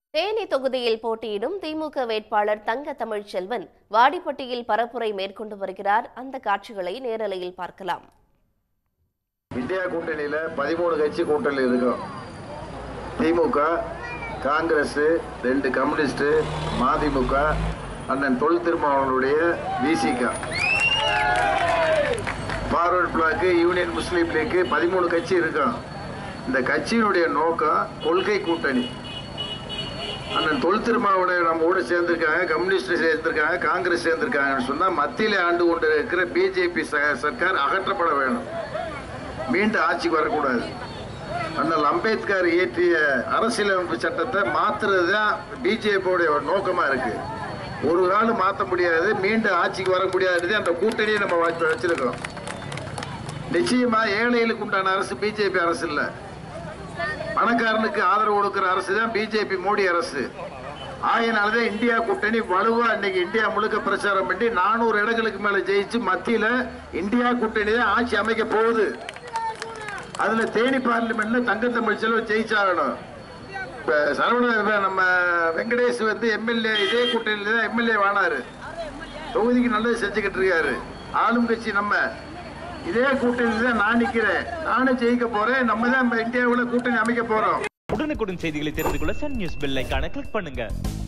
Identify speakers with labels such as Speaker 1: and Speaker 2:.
Speaker 1: தேனி தொகுதியில் போட்டியிடும் திமுக வேட்பாளர் தங்க தமிழ்ச்செல்வன் வாடிப்பட்டியில் பரப்புரை மேற்கொண்டு வருகிறார் அந்த காட்சிகளை நேரலையில் பார்க்கலாம்
Speaker 2: இந்தியா கூட்டணியில் பதிமூணு கட்சி கூட்டணி இருக்கும் திமுக காங்கிரஸ் ரெண்டு கம்யூனிஸ்ட் மதிமுக அண்ணன் தொல் திருமாவளவனுடைய VCK Forward Bloc Union Muslim League பதிமூணு கட்சி இருக்கும் இந்த கட்சியினுடைய நோக்கம் கொள்கை கூட்டணி அண்ணன் தொல் திருமாவளவன் நம்ம கூட சேர்ந்திருக்காங்க கம்யூனிஸ்ட் சேர்ந்திருக்காங்க காங்கிரஸ் சேர்ந்திருக்காங்கன்னு சொன்னா மத்தியில ஆண்டு கொண்டு இருக்கிற பிஜேபி சர்க்கார் அகற்றப்பட வேணும் மீண்டும் ஆட்சிக்கு வரக்கூடாது அண்ணல் அம்பேத்கர் இயற்றிய அரசியலமைப்பு சட்டத்தை மாத்துறது தான் பிஜேபியோடைய நோக்கமா இருக்கு ஒரு நாள் மாற்ற முடியாது மீண்டும் ஆட்சிக்கு வர முடியாது அந்த கூட்டணியை நம்ம வச்சு- வச்சிருக்கோம் நிச்சயமா ஏழைகளுக்கு உண்டான அரசு பிஜேபி அரசு இல்ல பணக்காரனுக்கு ஆதரவு கொடுக்கிற அரசு தான் பிஜேபி மோடி அரசு ஆகையினாலதான் இந்தியா கூட்டணி வலுவா இன்னைக்கு இந்தியா முழுக்க பிரச்சாரம் பண்ணி நானூறு இடங்களுக்கு மேல ஜெயிச்சு மத்தியில இந்தியா கூட்டணி தான் ஆட்சி அமைக்க போகுது அதுல தேனி பார்லிமெண்ட்ல தங்கத்தமிழ் செல்வம் ஜெயிச்சாகணும் இப்ப சரவண இப்ப நம்ம வெங்கடேஷ் வந்து எம்எல்ஏ இதே கூட்டணியில தான் எம்எல்ஏ வானாரு தொகுதிக்கு நல்லது செஞ்சுக்கிட்டு இருக்காரு ஆளும் கட்சி நம்ம இதே கூட்டணியில தான் நான் நிக்கிறேன் நானும் ஜெயிக்க போறேன் நம்ம தான் இந்தியாவுல கூட்டணி அமைக்க போறோம்
Speaker 3: உடனுக்குடன் செய்திகளை தெரிந்து கொள்ள சன் நியூஸ் பெல் ஐகானை கிளிக் பண்ணுங்க